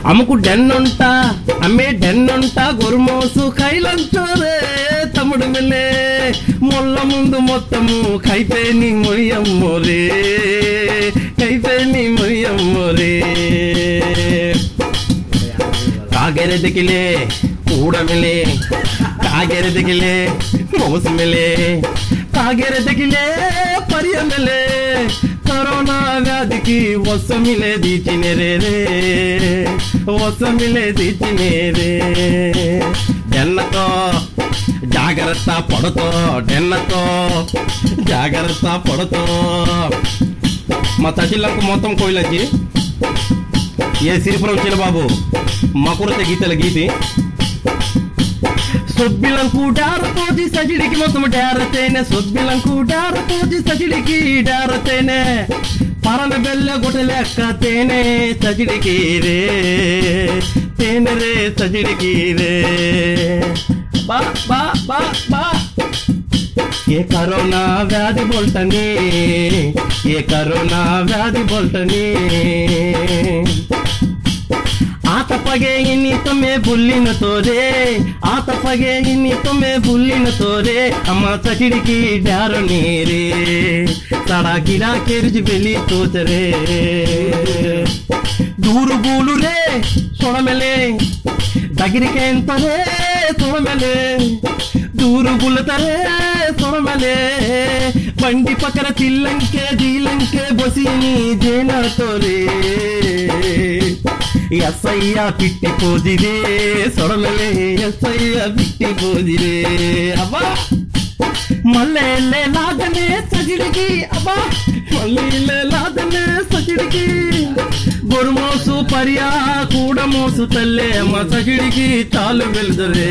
అమ్మకు డెన్నుంట అమ్మే డెన్నుంట గొరుమోసు కైలంచోరే తమ్ముడు మిల్లే ముళ్ళ ముందు మొత్తము కైపేని మొయ్యమ్మోరే కైపేని మొయ్యమ్మోరే కాగెరెదికిలే కూడమిలే కాగెరెదికిలే మోసమిలే కాగెరెదికిలే పర్యమిలే కరోనా వ్యాధికి వసమిలే దీచినరే రే వసమిలే దీచినేరే డెన్నతో జాగ్రత్త పడుతో డెన్నతో జాగ్రత్త పడుతో మా తసిలకు మొత్తం కోయిలకి ఏ సిరిపురం చిన్నబాబు మకురత గీతల గీతి సొబ్బిలంకు డారతోటి సజిడికి మొత్తం డారతేనే సొబ్బిలంకు డారతోటి సజిడికి డారతేనే పరన బెల్ల గుట లెక్క తేనే సజిడికి రే తేనె రే సజిడికి రే బా బా బా బా ఏ కరోనా వ్యాధి బొల్టని ఏ కరోనా వ్యాధి బొల్టని ಆತ ಪಗೆ ಇನ್ನಿ ತೊಮ್ಮೆ ಬುಲ್ಲಿನ ತೋರೆ ಆತ ಪಗೆ ಇನ್ನಿ ತೊಮ್ಮೆ ಬುಲ್ಲಿನ ತೋರೆ ಅಮ್ಮ ಸಚಿಡಿಕಿ ಡ್ಯಾರು ನೀರೇ ತಡ ಗಿಡ ಕೆರಿಜಿ ಬೆಲಿ ತೋಚರೆ ದೂರು ಬೂಲು ರೇ ಸೊಣಮೆಲೆ దగ్గరికి ఎంతరే సొడమెలే దూరు బుల్లతరే సొడమెలే బండి పక్కన తిల్లంకే జీలంకే బొసిని జేనతోరే ఎస్ఐయ పిట్టి పోదిరే సొడమెలే ఎస్ఐయ పిట్టి పోదిరే అబ్బా మల్లె లాదనే సజిడికి అబ్బా మల్లె లాదనే సజిడికి గొరుమోసు పర్యా కూడా మోసు తల్లే మా సజిడికి తాలు వెళ్దరే